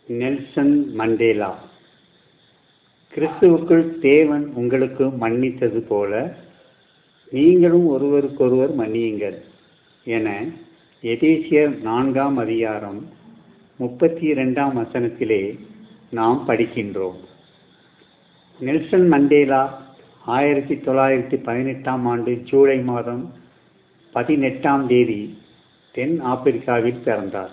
Nelson Mandela கிறிஸ்துவுக்குள் தேவன் உங்களுக்கு மன்னித்தது போல நீங்களும் ஒருவருக்கொருவர் மன்னியுங்கள் என எபேசியர் நான்காம் அதிகாரம் முப்பத்தி இரண்டாம் வசனத்திலே நாம் படிக்கின்றோம் நெல்சன் மண்டேலா ஆயிரத்தி தொள்ளாயிரத்தி பதினெட்டாம் ஆண்டு ஜூலை மாதம் பதினெட்டாம் தேதி தென் ஆப்பிரிக்காவில் பிறந்தார்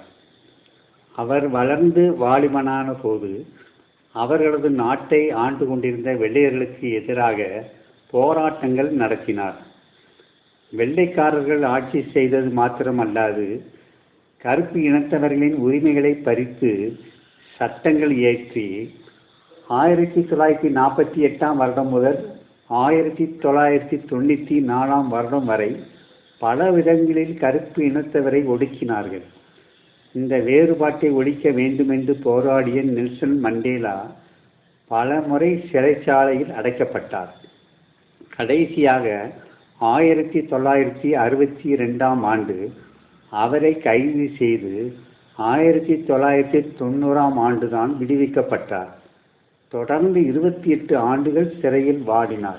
அவர் வளர்ந்து வாலிபனான போது அவர்களது நாட்டை ஆண்டு கொண்டிருந்த வெள்ளையர்களுக்கு எதிராக போராட்டங்கள் நடத்தினார் வெள்ளைக்காரர்கள் ஆட்சி செய்தது மாத்திரமல்லாது கருப்பு இனத்தவர்களின் உரிமைகளை பறித்து சட்டங்கள் இயற்றி ஆயிரத்தி தொள்ளாயிரத்தி நாற்பத்தி எட்டாம் வருடம் முதல் ஆயிரத்தி தொள்ளாயிரத்தி தொண்ணூற்றி நாலாம் வருடம் வரை பல விதங்களில் கருப்பு இனத்தவரை ஒடுக்கினார்கள் இந்த வேறுபாட்டை ஒழிக்க வேண்டுமென்று போராடிய நெல்சன் மண்டேலா பல முறை சிறைச்சாலையில் அடைக்கப்பட்டார் கடைசியாக ஆயிரத்தி தொள்ளாயிரத்தி அறுபத்தி ரெண்டாம் ஆண்டு அவரை கைது செய்து ஆயிரத்தி தொள்ளாயிரத்தி தொண்ணூறாம் ஆண்டுதான் விடுவிக்கப்பட்டார் தொடர்ந்து இருபத்தி எட்டு ஆண்டுகள் சிறையில் வாடினார்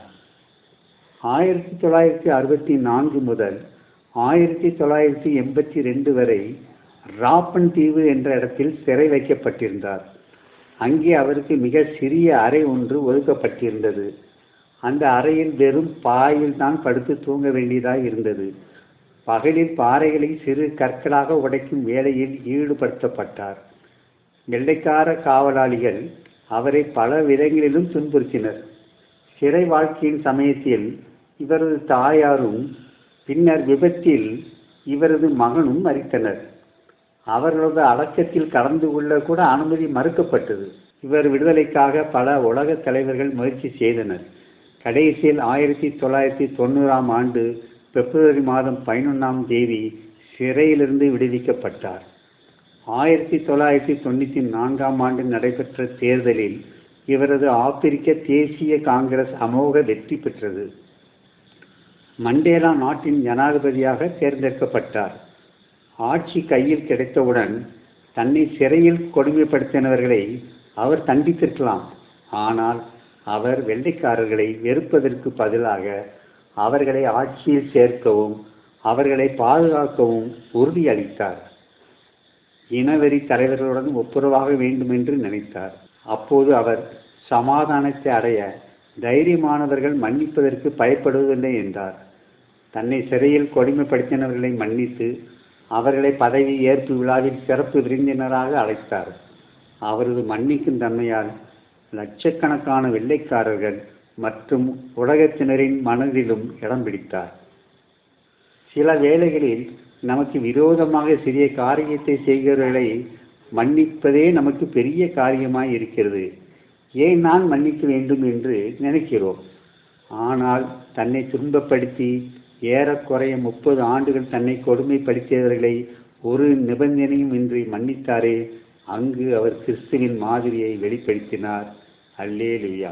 ஆயிரத்தி தொள்ளாயிரத்தி அறுபத்தி நான்கு முதல் ஆயிரத்தி தொள்ளாயிரத்தி எண்பத்தி ரெண்டு வரை ராப்பன் தீவு என்ற இடத்தில் சிறை வைக்கப்பட்டிருந்தார் அங்கே அவருக்கு மிக சிறிய அறை ஒன்று ஒதுக்கப்பட்டிருந்தது அந்த அறையில் வெறும் பாயில் தான் படுத்து தூங்க வேண்டியதாக இருந்தது பகலில் பாறைகளை சிறு கற்களாக உடைக்கும் வேலையில் ஈடுபடுத்தப்பட்டார் வெள்ளைக்கார காவலாளிகள் அவரை பல விதங்களிலும் துன்புறுத்தினர் சிறை வாழ்க்கையின் சமயத்தில் இவரது தாயாரும் பின்னர் விபத்தில் இவரது மகனும் மறித்தனர் அவர்களது அடக்கத்தில் கலந்து கொள்ள கூட அனுமதி மறுக்கப்பட்டது இவர் விடுதலைக்காக பல உலக தலைவர்கள் முயற்சி செய்தனர் கடைசியில் ஆயிரத்தி தொள்ளாயிரத்தி தொண்ணூறாம் ஆண்டு பிப்ரவரி மாதம் பதினொன்றாம் தேதி சிறையிலிருந்து விடுவிக்கப்பட்டார் ஆயிரத்தி தொள்ளாயிரத்தி தொண்ணூற்றி நான்காம் ஆண்டு நடைபெற்ற தேர்தலில் இவரது ஆப்பிரிக்க தேசிய காங்கிரஸ் அமோக வெற்றி பெற்றது மண்டேலா நாட்டின் ஜனாதிபதியாக தேர்ந்தெடுக்கப்பட்டார் ஆட்சி கையில் கிடைத்தவுடன் தன்னை சிறையில் கொடுமைப்படுத்தினவர்களை அவர் தண்டித்திருக்கலாம் ஆனால் அவர் வெள்ளைக்காரர்களை வெறுப்பதற்கு பதிலாக அவர்களை ஆட்சியில் சேர்க்கவும் அவர்களை பாதுகாக்கவும் உறுதியளித்தார் இனவெறி தலைவர்களுடன் ஒப்புரவாக வேண்டும் என்று நினைத்தார் அப்போது அவர் சமாதானத்தை அடைய தைரியமானவர்கள் மன்னிப்பதற்கு பயப்படுவதில்லை என்றார் தன்னை சிறையில் கொடுமைப்படுத்தினவர்களை மன்னித்து அவர்களை பதவி ஏற்பு விழாவில் சிறப்பு விருந்தினராக அழைத்தார் அவரது மன்னிக்கும் தன்மையால் லட்சக்கணக்கான வெள்ளைக்காரர்கள் மற்றும் உலகத்தினரின் மனதிலும் இடம் பிடித்தார் சில வேளைகளில் நமக்கு விரோதமாக சிறிய காரியத்தை செய்கிறவர்களை மன்னிப்பதே நமக்கு பெரிய காரியமாய் இருக்கிறது ஏன் நான் மன்னிக்க வேண்டும் என்று நினைக்கிறோம் ஆனால் தன்னை துன்பப்படுத்தி ஏறக்குறைய முப்பது ஆண்டுகள் தன்னை கொடுமைப்படுத்தியவர்களை ஒரு நிபந்தனையும் இன்றி மன்னித்தாரே அங்கு அவர் கிறிஸ்துவின் மாதிரியை வெளிப்படுத்தினார் அல்லே லுயா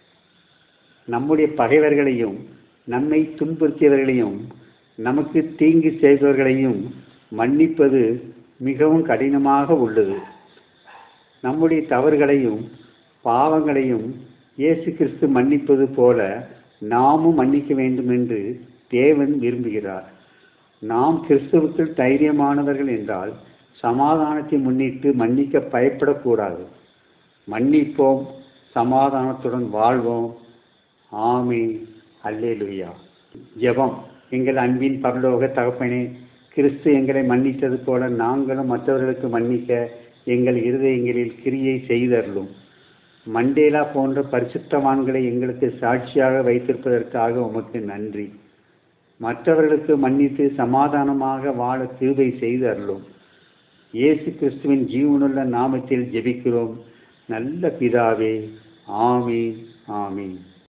நம்முடைய பகைவர்களையும் நம்மை துன்புறுத்தியவர்களையும் நமக்கு தீங்கு செய்தவர்களையும் மன்னிப்பது மிகவும் கடினமாக உள்ளது நம்முடைய தவறுகளையும் பாவங்களையும் இயேசு கிறிஸ்து மன்னிப்பது போல நாமும் மன்னிக்க வேண்டும் என்று தேவன் விரும்புகிறார் நாம் கிறிஸ்துவுக்குள் தைரியமானவர்கள் என்றால் சமாதானத்தை முன்னிட்டு மன்னிக்க பயப்படக்கூடாது மன்னிப்போம் சமாதானத்துடன் வாழ்வோம் ஆமே அல்லேலுயா ஜெபம் எங்கள் அன்பின் பரலோக தகப்பனே கிறிஸ்து எங்களை மன்னித்தது போல நாங்களும் மற்றவர்களுக்கு மன்னிக்க எங்கள் இருதயங்களில் கிரியை செய்தருளும் மண்டேலா போன்ற பரிசுத்தவான்களை எங்களுக்கு சாட்சியாக வைத்திருப்பதற்காக உமக்கு நன்றி மற்றவர்களுக்கு மன்னித்து சமாதானமாக வாழ கிருபை செய்து அருளும் இயேசு கிறிஸ்துவின் ஜீவனுள்ள நாமத்தில் ஜெபிக்கிறோம் நல்ல பிதாவே ஆமீன் ஆமீன்